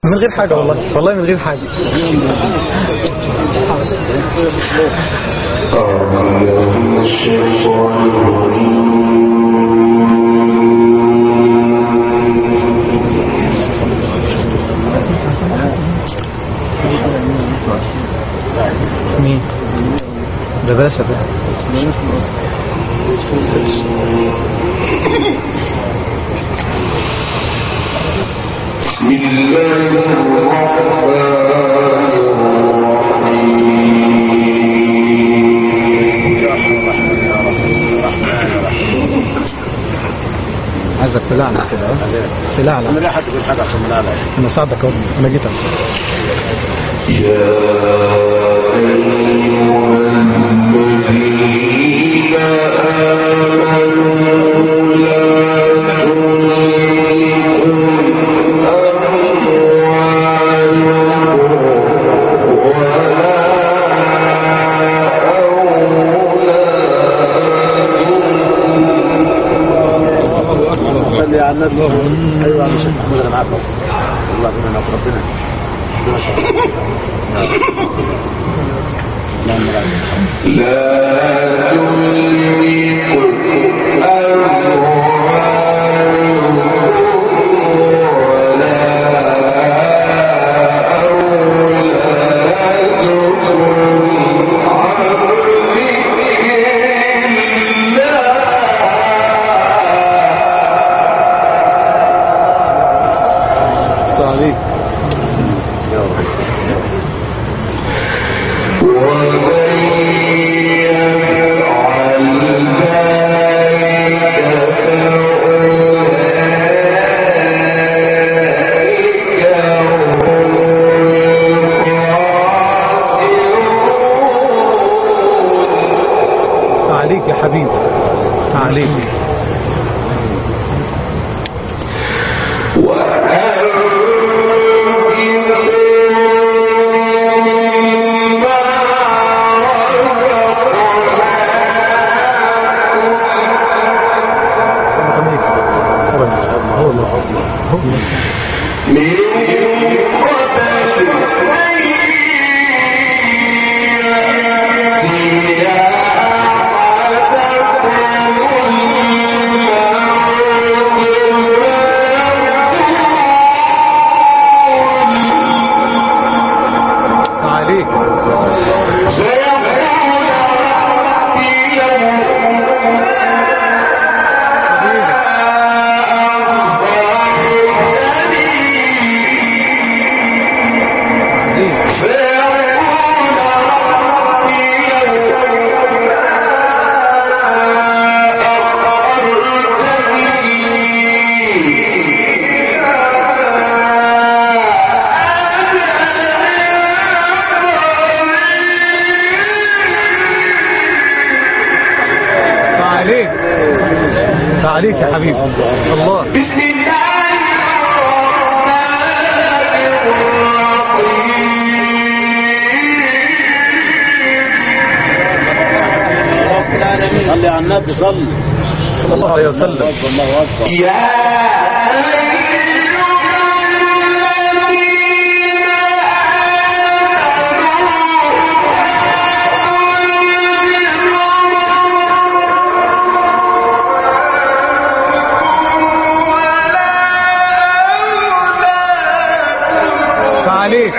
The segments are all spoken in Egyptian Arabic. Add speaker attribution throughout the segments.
Speaker 1: من غير حاجة والله والله من غير حاجة مين ده باشا ده
Speaker 2: بسم الله الرحمن
Speaker 1: عايزك تلعلع كده اه تلعلع
Speaker 3: انا لا حد يقول حاجه عشان لا لا
Speaker 1: انا ساعدك اهو انا جيت اهو
Speaker 2: يا أيها الذين آمنوا لا تلهكم أموالكم
Speaker 3: صلي على النبي ايوه يا شيخ محمود انا معاك والله ربنا ربنا ربنا شاء اللهم لا
Speaker 2: لا تلهكم أموالكم ولا أولادكم عن ذكر الله
Speaker 1: عليك
Speaker 3: يا رب
Speaker 2: ومن يفعل ذلك فأولئك هم الخاسرون
Speaker 1: عليك يا حبيبي عليك هو الله هو الله عليك عليك عليك يا حبيبي الله
Speaker 2: بسم الله الرحمن الرحيم
Speaker 3: صلي على النبي صلي
Speaker 1: صلى الله عليه وسلم
Speaker 3: اكبر الله اكبر
Speaker 2: يا
Speaker 1: عليك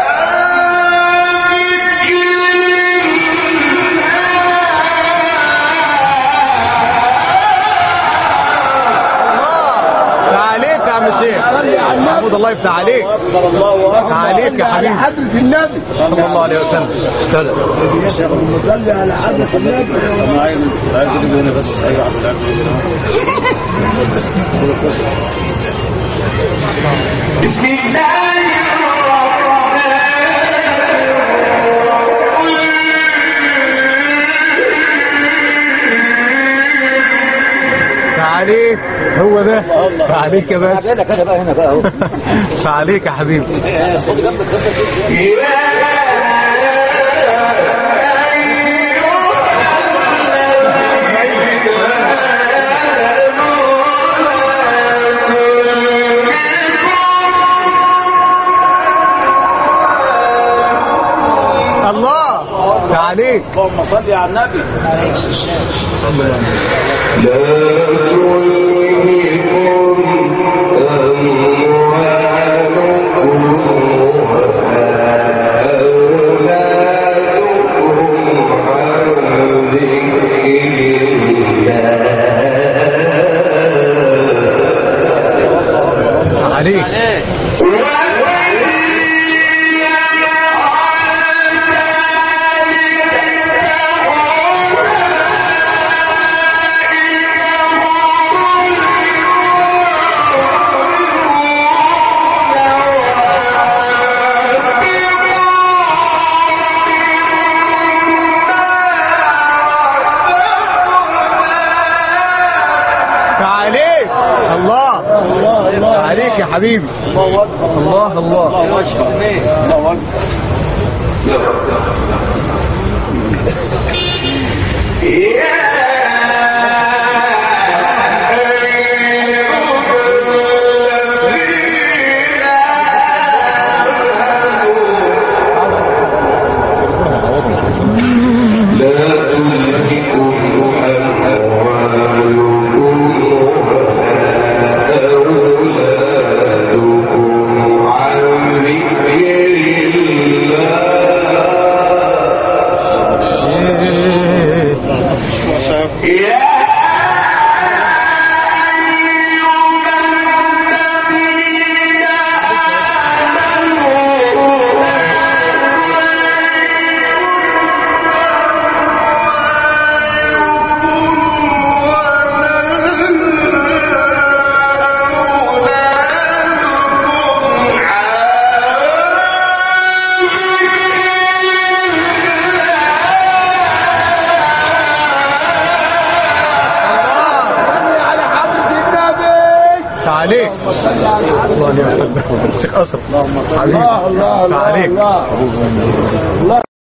Speaker 1: عليك يا عم الشيخ محمود الله يفتح عليك
Speaker 3: اكبر الله اكبر
Speaker 1: عليك يا حبيبي
Speaker 3: حضرة النبي
Speaker 1: صلى الله عليه وسلم استاذ
Speaker 3: صلي على حضرة النبي انا عايز عايز اجيب هنا بس اي واحد يلعب
Speaker 2: بسم الله
Speaker 1: عليك هو ده عليك يا باشا
Speaker 3: لك انا بقى هنا بقى اهو
Speaker 1: عليك يا حبيبي
Speaker 3: صلي جنبك
Speaker 2: يا
Speaker 1: عليك
Speaker 3: اللهم صل على النبي
Speaker 1: عليك عليك الله عليك يا حبيبي
Speaker 3: الله اكبر
Speaker 1: الله الله
Speaker 3: الله اكبر الله اكبر عليك الله يحبك شيخ أسر اللهم صل
Speaker 1: حبيبي
Speaker 3: الله الله
Speaker 1: عليك
Speaker 3: الله الله